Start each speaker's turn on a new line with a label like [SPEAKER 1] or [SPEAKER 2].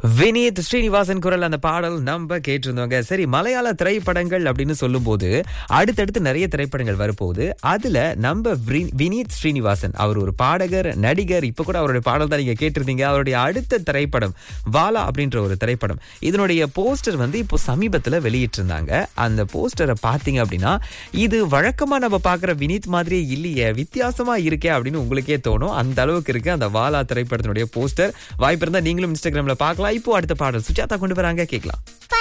[SPEAKER 1] வினீத் ஸ்ரீனிவாசன் குரல் அந்த பாடல் நம்ம கேட்டிருந்தோங்க சரி மலையாள திரைப்படங்கள் அப்படின்னு சொல்லும்போது அடுத்தடுத்து நிறைய திரைப்படங்கள் வரப்போகுது அதுல நம்ம வி- வினீத் ஸ்ரீனிவாசன் அவர் ஒரு பாடகர் நடிகர் இப்ப கூட அவருடைய பாடல் தான் நீங்க கேட்டிருந்தீங்க அவருடைய அடுத்த திரைப்படம் வாலா அப்படின்ற ஒரு திரைப்படம் இதனுடைய போஸ்டர் வந்து இப்போ சமீபத்துல வெளியிட்டிருந்தாங்க அந்த போஸ்டரை பாத்தீங்க அப்படின்னா இது வழக்கமா நம்ம பாக்குற வினீத் மாதிரியே இல்லையே வித்தியாசமா இருக்கே அப்படின்னு உங்களுக்கே தோணும் அந்த அளவுக்கு இருக்கு அந்த வாலா திரைப்படத்தினுடைய போஸ்டர் வாய்ப்பு இருந்தா நீங்களும் இன்ஸ்டாகிராம்ல பார்க்கலாம் இப்போ அடுத்த பாடல் சுஜாதா கொண்டு வராங்க கேட்கலாம்